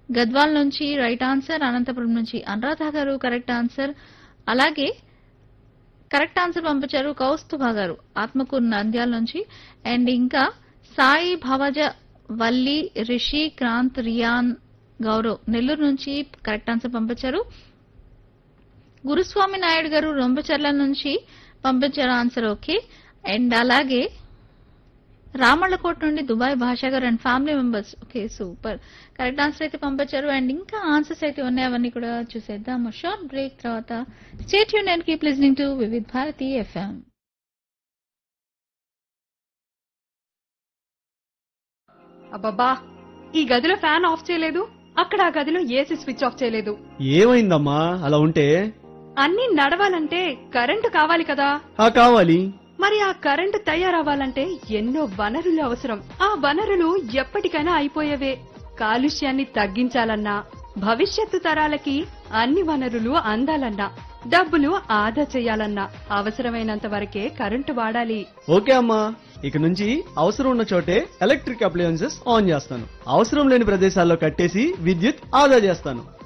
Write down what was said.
గద్వాల్ నుంచి right answer Anantapuram నుంచి Anuradha garu correct answer అలాగే కరెక్ట్ ఆన్సర్ పంపించారు కౌస్తుభ గారు ఆత్మకూరు నంద్యాల నుంచి అండ్ ఇంకా సాయి భవజ వల్లి రిషి క్రాంత్ రియాన్ గౌరవ్ నెల్లూరు నుంచి కరెక్ట్ ఆన్సర్ పంపించారు గురుస్వామి నాయుడు గారు రొంబచర్ల నుంచి పంపించారు ఆన్సర్ ఓకే అండ్ అలాగే రామళ్ళకోట నుండి Dubai Basha garu and family members okay super correct answer అయితే పంపించారు అండ్ ఇంకా ఆన్సర్స్ అయితే ఉన్నాయి అవన్నీ కూడా చూసేద్దాం షార్ట్ బ్రేక్ తర్వాత స్టేట్ యూన్ and keep listening to Vividh Bharati FM అబ్బబ్బా ఈ గదిలో ఫ్యాన్ ఆఫ్ చేయలేదు అక్కడ ఆ గదిలో ఏసీ స్విచ్ ఆఫ్ చేయలేదు ఏమైందమ్మా అలా ఉంటే అన్నీ నడవాలంటే కరెంటు కావాలి కదా ఆ కావాలి మరి ఆ కరెంటు తయారవ్వాలంటే ఎన్నో వనరులు అవసరం ఆ వనరులు ఎప్పటికైనా అయిపోయేవే కాలుష్యాన్ని తగ్గించాలన్నా భవిష్యత్తు తరాలకి అన్ని వనరులు అందాలన్నా డబ్బులు ఆదా చేయాలన్నా అవసరమైనంత వరకే కరెంటు వాడాలి ఓకే అమ్మా ఇక నుంచి అవసరం ఉన్న చోటే ఎలక్ట్రిక్ అప్లయన్సెస్ ఆన్ చేస్తాను అవసరం లేని ప్రదేశాల్లో కట్టేసి విద్యుత్ ఆదా చేస్తాను